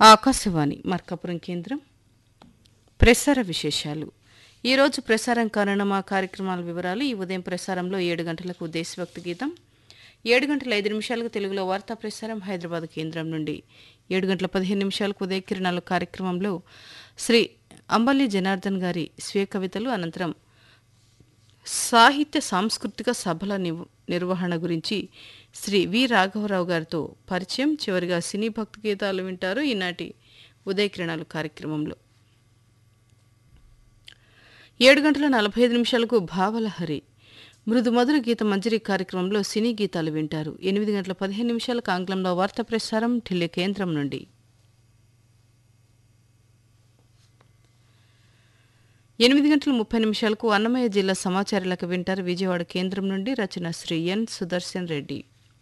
ఆకాశవాణి మార్కాపురం కేంద్రం ప్రసార విశేషాలు ఈరోజు ప్రసారం కానున్న మా కార్యక్రమాల వివరాలు ఈ ఉదయం ప్రసారంలో ఏడు గంటలకు దేశభక్తి గీతం ఏడు గంటల ఐదు నిమిషాలకు తెలుగులో వార్తా ప్రసారం హైదరాబాద్ కేంద్రం నుండి ఏడు గంటల పదిహేను నిమిషాలకు ఉదయ కిరణాలు కార్యక్రమంలో శ్రీ అంబల్లి జనార్దన్ గారి స్వీయ కవితలు అనంతరం సాహిత్య సాంస్కృతిక సభల నివ్- నిర్వహణ గురించి శ్రీ వి రాఘవరావు గారితో పరిచయం చివరిగా సినీ భక్తి గీతాలు వింటారు ఈనాటి ఉదయ కిరణాలు కార్యక్రమంలో ఏడు గంటల నలభై ఐదు నిమిషాలకు భావలహరి మృదు మధుర గీత మంజరి కార్యక్రమంలో సినీ గీతాలు వింటారు ఎనిమిది గంటల పదిహేను నిమిషాలకు ఆంగ్లంలో వార్తా ప్రసారం ఢిల్లీ కేంద్రం నుండి ఎనిమిది గంటల ముప్పై నిమిషాలకు అన్నమయ్య జిల్లా సమాచారాలకు వింటారు విజయవాడ కేంద్రం నుండి రచన శ్రీ ఎన్ సుదర్శన్ రెడ్డి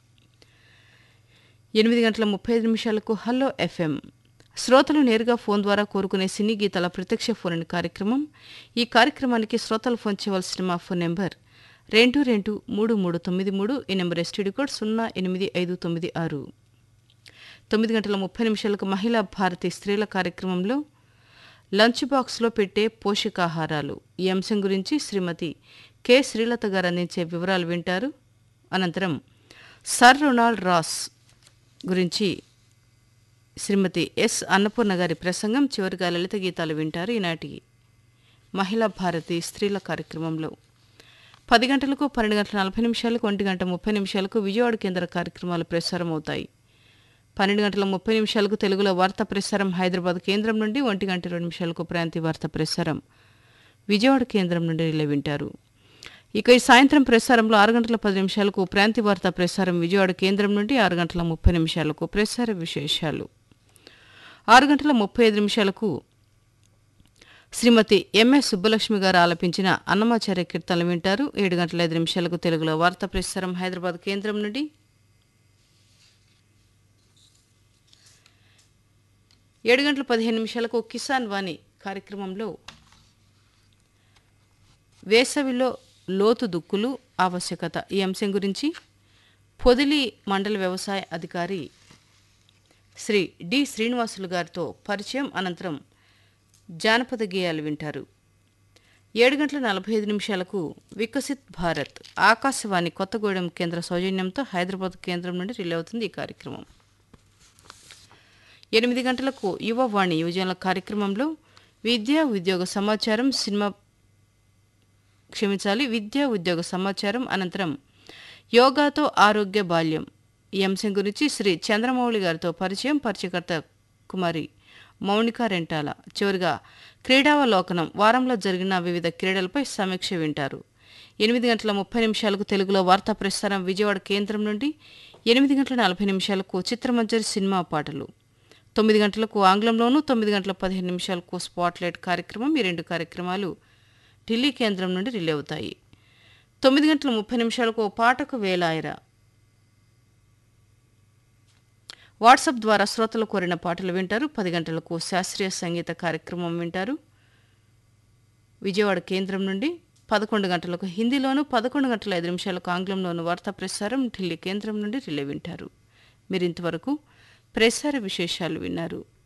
ఎనిమిది గంటల ముప్పై ఐదు నిమిషాలకు హలో ఎఫ్ఎం శ్రోతలు నేరుగా ఫోన్ ద్వారా కోరుకునే సినీ గీతాల ప్రత్యక్ష ఫోన్ ఇన్ కార్యక్రమం ఈ కార్యక్రమానికి శ్రోతలు ఫోన్ చేయవలసిన మా ఫోన్ నెంబర్ రెండు రెండు మూడు మూడు తొమ్మిది మూడు ఈ నెంబర్ ఎస్టీడీ కోడ్ సున్నా ఎనిమిది ఐదు తొమ్మిది ఆరు తొమ్మిది గంటల ముప్పై నిమిషాలకు మహిళా భారతి స్త్రీల కార్యక్రమంలో లంచ్ బాక్స్లో పెట్టే పోషకాహారాలు ఈ అంశం గురించి శ్రీమతి కె శ్రీలత గారు అందించే వివరాలు వింటారు అనంతరం సర్ రొనాల్డ్ రాస్ గురించి శ్రీమతి ఎస్ అన్నపూర్ణ గారి ప్రసంగం చివరిగా లలిత గీతాలు వింటారు ఈనాటి మహిళా భారతి స్త్రీల కార్యక్రమంలో పది గంటలకు పన్నెండు గంటల నలభై నిమిషాలకు ఒంటి గంట ముప్పై నిమిషాలకు విజయవాడ కేంద్ర కార్యక్రమాలు ప్రసారం అవుతాయి పన్నెండు గంటల ముప్పై నిమిషాలకు తెలుగులో వార్తా ప్రసారం హైదరాబాద్ కేంద్రం నుండి ఒంటి గంట ఇరవై నిమిషాలకు ప్రాంతీయ వార్తా ప్రసారం విజయవాడ కేంద్రం నుండి రిలే వింటారు ఇక ఈ సాయంత్రం ప్రసారంలో ఆరు గంటల పది నిమిషాలకు ప్రాంతీయ వార్తా ప్రసారం విజయవాడ కేంద్రం నుండి ఆరు గంటల ముప్పై నిమిషాలకు ప్రసార విశేషాలు ఆరు గంటల ముప్పై ఐదు నిమిషాలకు శ్రీమతి ఎంఎస్ సుబ్బలక్ష్మి గారు ఆలపించిన అన్నమాచార్య కీర్తనలు వింటారు ఏడు గంటల ఐదు నిమిషాలకు తెలుగులో వార్తా ప్రసారం హైదరాబాద్ కేంద్రం నుండి ఏడు గంటల పదిహేను నిమిషాలకు కిసాన్ వాణి కార్యక్రమంలో వేసవిలో లోతు దుక్కులు ఆవశ్యకత ఈ అంశం గురించి పొదిలి మండల వ్యవసాయ అధికారి శ్రీ డి శ్రీనివాసులు గారితో పరిచయం అనంతరం జానపద గేయాలు వింటారు ఏడు గంటల నలభై ఐదు నిమిషాలకు వికసిత్ భారత్ ఆకాశవాణి కొత్తగూడెం కేంద్ర సౌజన్యంతో హైదరాబాద్ కేంద్రం నుండి రిలే అవుతుంది ఈ కార్యక్రమం ఎనిమిది గంటలకు యువవాణి యువజనుల కార్యక్రమంలో విద్యా ఉద్యోగ సమాచారం సినిమా క్షమించాలి విద్యా ఉద్యోగ సమాచారం అనంతరం యోగాతో ఆరోగ్య బాల్యం ఈ అంశం గురించి శ్రీ చంద్రమౌళి గారితో పరిచయం పరిచయకర్త కుమారి మౌనిక రెంటాల చివరిగా క్రీడావలోకనం వారంలో జరిగిన వివిధ క్రీడలపై సమీక్ష వింటారు ఎనిమిది గంటల ముప్పై నిమిషాలకు తెలుగులో వార్తా ప్రసారం విజయవాడ కేంద్రం నుండి ఎనిమిది గంటల నలభై నిమిషాలకు చిత్రమంజరి సినిమా పాటలు తొమ్మిది గంటలకు ఆంగ్లంలోనూ తొమ్మిది గంటల పదిహేను నిమిషాలకు స్పాట్లైట్ కార్యక్రమం ఈ రెండు కార్యక్రమాలు ఢిల్లీ కేంద్రం నుండి రిలే అవుతాయి తొమ్మిది గంటల ముప్పై నిమిషాలకు ఓ పాటకు వేలాయరా వాట్సాప్ ద్వారా శ్రోతలు కోరిన పాటలు వింటారు పది గంటలకు శాస్త్రీయ సంగీత కార్యక్రమం వింటారు విజయవాడ కేంద్రం నుండి పదకొండు గంటలకు హిందీలోను పదకొండు గంటల ఐదు నిమిషాలకు ఆంగ్లంలోను వార్తా ప్రసారం ఢిల్లీ కేంద్రం నుండి రిలే వింటారు మీరు ఇంతవరకు ప్రసార విశేషాలు విన్నారు